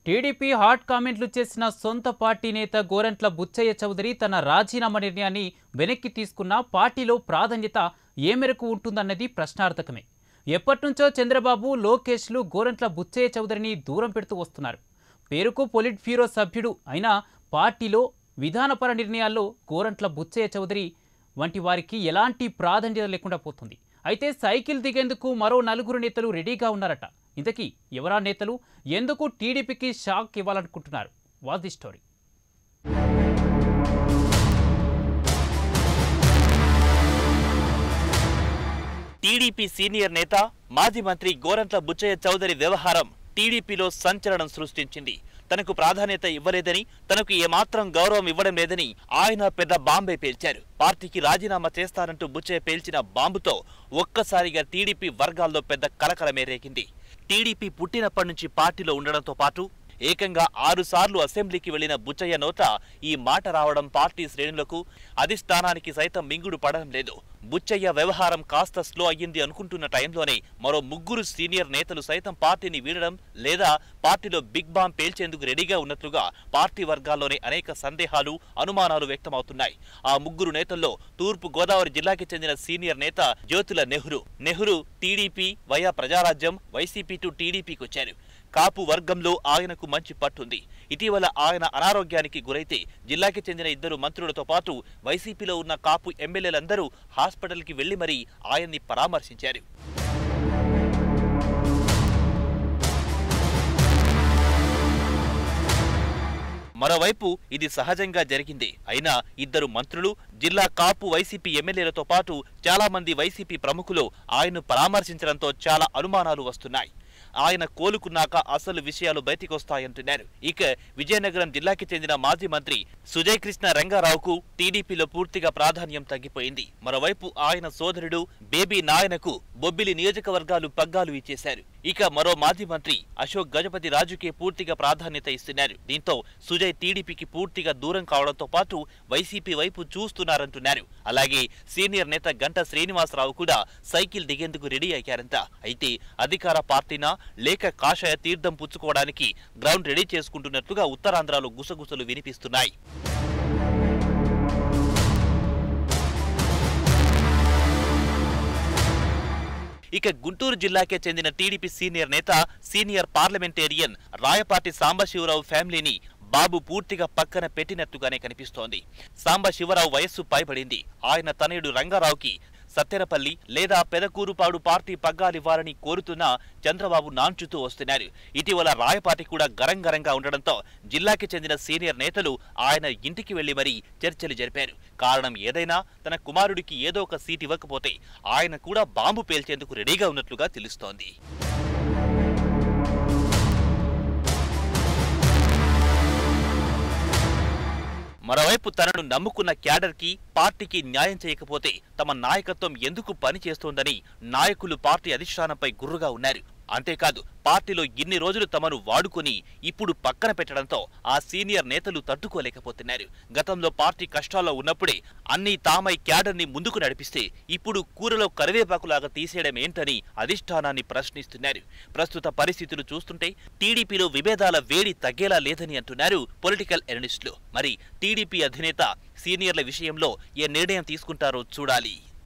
TDP hot కామెంట్లు చేసిన సొంత పార్టీ నేత గోరంట్ల బుచ్చయ్య చౌదరి తన రాజీనామా నిర్ణయాన్ని వెనక్కి తీసుకున్న పార్టీలో ప్రాధాన్యత ఏ మేరకు ఉంటుందన్నది ప్రశ్నార్థకమే ఎప్పటినుంచో చంద్రబాబు లోకేష్లు గోరంట్ల బుచ్చయ్య చౌదరిని దూరం పెడుతూ వస్తున్నారు పేరుకు పొలిట్ బ్యూరో సభ్యుడు అయినా పార్టీలో విధానపర నిర్ణయాల్లో గోరంట్ల బుచ్చయ్య చౌదరి వంటి వారికి ఎలాంటి ప్రాధాన్యత లేకుండా పోతుంది అయితే సైకిల్ దిగేందుకు మరో నలుగురు నేతలు రెడీగా ఉన్నారట ఇంతకీ ఎవరా నేతలు ఎందుకు టీడీపీకి షాక్ ఇవ్వాలనుకుంటున్నారు was the story TDP senior నేత మాజీ మంత్రి గోరంట్ల బుచ్చయ్య చౌదరి వ్యవహారం టీడీపీలో సంచలనం సృష్టించింది తనకు ప్రాధాన్యత ఇవ్వలేదని తనకు ఏమాత్రం గౌరవం ఇవ్వడం లేదని ఆయన పెద్ద బాంబే పేల్చారు పార్టీకి రాజీనామా చేస్తానంటూ బుచ్చయ్య పేల్చిన బాంబుతో ఒక్కసారిగా టీడీపీ వర్గాల్లో పెద్ద కలకలమే రేగింది టీడీపీ పుట్టినప్పటి నుంచి పార్టీలో ఉండడంతో పాటు ఏకంగా ఆరు సార్లు అసెంబ్లీకి వెళ్లిన బుచ్చయ్య నోట ఈ మాట రావడం పార్టీ శ్రేణులకు అధిష్టానానికి సైతం మింగుడు పడడం లేదు బుచ్చయ్య వ్యవహారం కాస్త స్లో అయ్యింది అనుకుంటున్న టైంలోనే మరో ముగ్గురు సీనియర్ నేతలు సైతం పార్టీని వీడడం లేదా పార్టీలో బిగ్ బాంబ్ పేల్చేందుకు రెడీగా ఉన్నట్లుగా పార్టీ వర్గాల్లోనే అనేక సందేహాలు అనుమానాలు వ్యక్తమవుతున్నాయి ఆ ముగ్గురు నేతల్లో తూర్పు గోదావరి జిల్లాకి చెందిన సీనియర్ నేత Jyothula Nehru Nehru TDP via Prajarajyam YCP to టీడీపీకి వచ్చారు కాపు వర్గంలో ఆయనకు మంచి పట్టుంది ఇటీవల ఆయన అనారోగ్యానికి గురైతే జిల్లాకి చెందిన ఇద్దరు మంత్రులతో పాటు వైసీపీలో ఉన్న కాపు ఎమ్మెల్యేలందరూ హాస్పిటల్కి వెళ్లి మరీ ఆయన్ని పరామర్శించారు మరోవైపు ఇది సహజంగా జరిగింది అయినా ఇద్దరు మంత్రులు జిల్లా కాపు వైసీపీ ఎమ్మెల్యేలతో పాటు చాలా మంది వైసీపీ ప్రముఖులు ఆయన్ను పరామర్శించడంతో చాలా అనుమానాలు వస్తున్నాయి ఆయన కోలుకున్నాక అసలు విషయాలు బయటికొస్తాయంటున్నారు ఇక విజయనగరం జిల్లాకి చెందిన మాజీ మంత్రి సుజయ్ కృష్ణ రంగారావుకు టీడీపీలో పూర్తిగా ప్రాధాన్యం తగ్గిపోయింది మరోవైపు ఆయన సోదరుడు బేబీ నాయనకు బొబ్బిలి నియోజకవర్గాలు పగ్గాలు ఇచ్చేశారు ఇక మరో మాజీ మంత్రి అశోక్ గజపతి రాజుకే పూర్తిగా ప్రాధాన్యత ఇస్తున్నారు దీంతో సుజయ్ టీడీపీకి పూర్తిగా దూరం కావడంతో పాటు వైసీపీ వైపు చూస్తున్నారంటున్నారు అలాగే సీనియర్ నేత గంట శ్రీనివాసరావు కూడా సైకిల్ దిగేందుకు రెడీ అయ్యారంట అయితే అధికార పార్టీనా లేక కాషాయ తీర్థం పుచ్చుకోవడానికి గ్రౌండ్ రెడీ చేసుకుంటున్నట్లుగా ఉత్తరాంధ్రలో గుసగుసలు వినిపిస్తున్నాయి ఇక గుంటూరు జిల్లాకే చెందిన టీడీపీ సీనియర్ నేత సీనియర్ పార్లమెంటేరియన్ రాయపాటి సాంబశివరావు ఫ్యామిలీని బాబు పూర్తిగా పక్కన పెట్టినట్టుగానే కనిపిస్తోంది సాంబశివరావు వయస్సు పైబడింది ఆయన తనయుడు రంగారావుకి సత్తెరపల్లి లేదా పెదకూరుపాడు పార్టీ పగ్గాలివ్వాలని కోరుతున్నా చంద్రబాబు నాంచుతూ వస్తున్నారు ఇటీవల రాయపాటి కూడా గరంగరంగా ఉండడంతో జిల్లాకి చెందిన సీనియర్ నేతలు ఆయన ఇంటికి వెళ్లి మరీ చర్చలు జరిపారు కారణం ఏదైనా తన కుమారుడికి ఏదో ఒక సీట్ ఇవ్వకపోతే ఆయన కూడా బాంబు పేల్చేందుకు రెడీగా ఉన్నట్లుగా తెలుస్తోంది మరోవైపు తనను నమ్ముకున్న క్యాడర్కి పార్టీకి న్యాయం చేయకపోతే తమ నాయకత్వం ఎందుకు పనిచేస్తోందని నాయకులు పార్టీ అధిష్టానంపై గుర్రుగా ఉన్నారు అంతేకాదు పార్టీలో ఇన్ని రోజులు తమను వాడుకొని ఇప్పుడు పక్కన పెట్టడంతో ఆ సీనియర్ నేతలు తట్టుకోలేకపోతున్నారు గతంలో పార్టీ కష్టాల్లో ఉన్నప్పుడే అన్ని తామై క్యాడర్ని ముందుకు నడిపిస్తే ఇప్పుడు కూరలో కరివేపాకులాగా తీసేయడం ఏంటని అధిష్టానాన్ని ప్రశ్నిస్తున్నారు ప్రస్తుత పరిస్థితులు చూస్తుంటే టీడీపీలో విభేదాల వేడి తగ్గేలా లేదని అంటున్నారు పొలిటికల్ ఎనలిస్టులు మరి టీడీపీ అధినేత సీనియర్ల విషయంలో ఏ నిర్ణయం తీసుకుంటారో చూడాలి